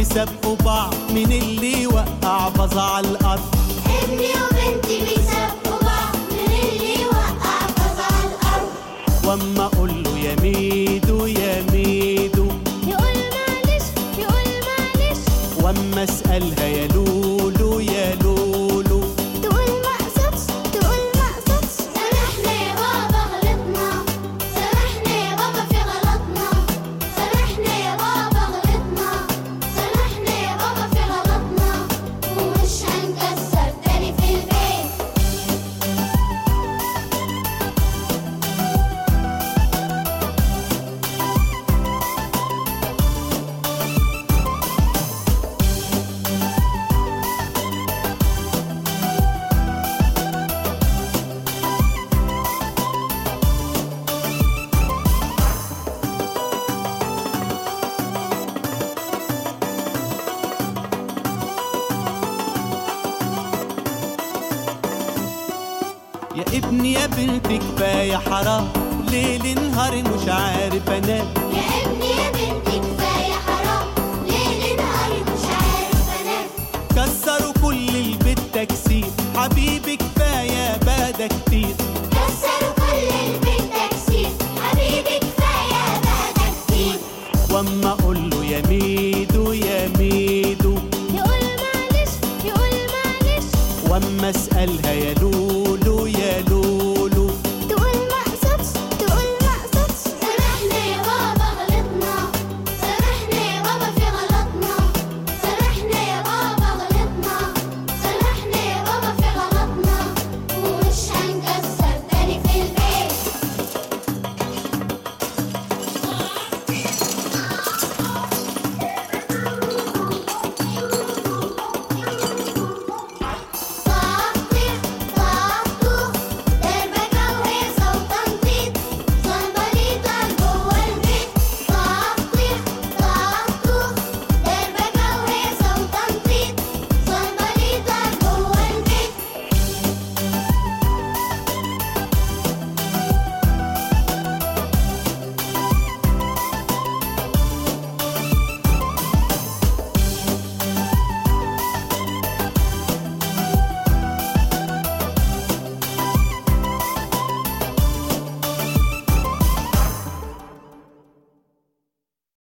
بيسابقوا بعض مين اللي يوقع فظع على الارض ابني وبنتي بيسابقوا بعض من اللي وقع فظع الأرض واما اقول له يا ميدو يا ميدو يقول معلش يقول معلش واما اسالها يا لولو يا لولو تقول ما قصدش تقول ما قصدش سامحنا يا بابا غلطنا سامحنا يا بابا في غلطنا سامحنا يا بابا غلطنا سامحنا يا بابا في غلطنا ومش هنكسر تاني في البيت يا ابني يا بنتي كفايه حرام ليل نهار مش عارف انام يا ابني يا بنتي كفاية حرام ليل نهار مش عارف انام كسروا كل البيت تكسير حبيبي كفايه بقى ده كتير كسروا كل البيت تكسير حبيبي كفاية بقى ده كتير واما اقول له يا ميدو يا ميدو يقول معلش يقول معلش واما اسالها يا